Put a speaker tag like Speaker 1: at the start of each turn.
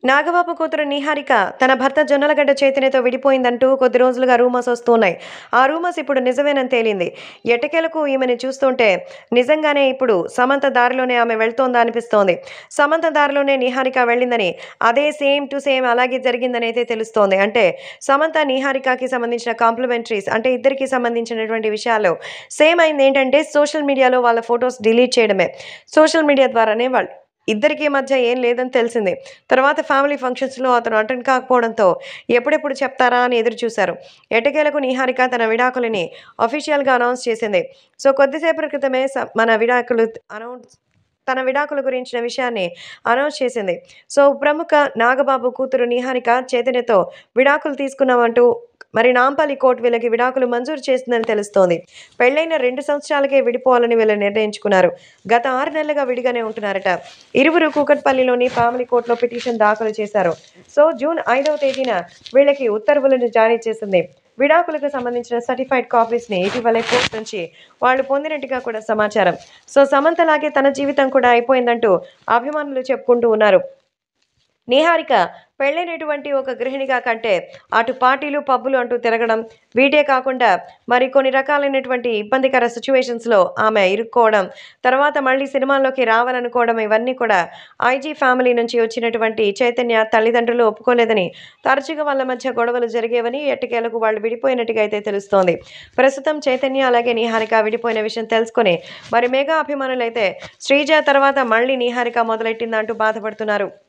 Speaker 1: నాగబాబు కూతురు నిహారిక తన భర్త జొన్నలగడ్డ చైతన్యతో విడిపోయిందంటూ కొద్ది రోజులుగా రూమర్స్ వస్తున్నాయి ఆ రూమర్స్ ఇప్పుడు నిజమేనని తేలింది ఎట్టకేలకు ఈమెను చూస్తుంటే నిజంగానే ఇప్పుడు సమంత దారిలోనే ఆమె వెళ్తోందా అనిపిస్తోంది సమంత దారిలోనే నిహారిక వెళ్ళిందని అదే సేమ్ టు సేమ్ అలాగే జరిగిందని అయితే తెలుస్తోంది అంటే సమంత నిహారికకి సంబంధించిన కాంప్లిమెంటరీస్ అంటే ఇద్దరికి సంబంధించినటువంటి విషయాల్లో సేమ్ అయింది ఏంటంటే సోషల్ మీడియాలో వాళ్ళ ఫొటోస్ డిలీట్ చేయడమే సోషల్ మీడియా ద్వారానే వాళ్ళు ఇద్దరికి మధ్య ఏం లేదని తెలిసింది తర్వాత ఫ్యామిలీ ఫంక్షన్స్లో అతను అటెండ్ కాకపోవడంతో ఎప్పుడెప్పుడు చెప్తారా అని ఎదురు చూశారు ఎటకేలకు నిహారిక తన విడాకులని అఫీషియల్గా అనౌన్స్ చేసింది సో కొద్దిసేపటి క్రితమే స- మన విడాకులు అనౌన్స్ తన విడాకుల గురించిన విషయాన్ని అనౌన్స్ చేసింది సో ప్రముఖ నాగబాబు కూతురు నిహారిక చైతన్యతో విడాకులు తీసుకున్నామంటూ మరి నాంపల్లి కోర్టు వీళ్ళకి విడాకులు మంజూరు చేసిందని తెలుస్తోంది పెళ్ళైన రెండు సంవత్సరాలకే విడిపోవాలని వీళ్ళు నిర్ణయించుకున్నారు గత ఆరు నెలలుగా విడిగానే ఉంటున్నారట ఇరువురు కూకట్పల్లిలోని ఫ్యామిలీ కోర్టులో పిటిషన్ దాఖలు చేశారు సో జూన్ ఐదవ తేదీన వీళ్ళకి ఉత్తర్వులను జారీ చేసింది విడాకులకు సంబంధించిన సర్టిఫైడ్ కాపీస్ని ఇటీవలే కోర్టు నుంచి వాళ్ళు పొందినట్టుగా కూడా సమాచారం సో సమంతలాగే తన జీవితం కూడా అయిపోయిందంటూ అభిమానులు చెప్పుకుంటూ ఉన్నారు నిహారిక పెళ్ళైనటువంటి ఒక గృహిణిగా కంటే అటు పార్టీలు పబ్బులు అంటూ తిరగడం వీటే కాకుండా మరి కొన్ని రకాలైనటువంటి ఇబ్బందికర సిచ్యువేషన్స్లో ఆమె ఇరుక్కోవడం తర్వాత మళ్ళీ సినిమాల్లోకి రావాలనుకోవడం ఇవన్నీ కూడా ఐజీ ఫ్యామిలీ నుంచి వచ్చినటువంటి చైతన్య తల్లిదండ్రులు ఒప్పుకోలేదని తరచుగా వాళ్ళ మధ్య గొడవలు జరిగేవని ఎట్టకేలకు వాళ్ళు విడిపోయినట్టుగా అయితే తెలుస్తోంది ప్రస్తుతం చైతన్య అలాగే నిహారిక విడిపోయిన విషయం తెలుసుకొని మరి మెగా అభిమానులైతే శ్రీజ తర్వాత మళ్ళీ నిహారిక మొదలెట్టిందంటూ బాధపడుతున్నారు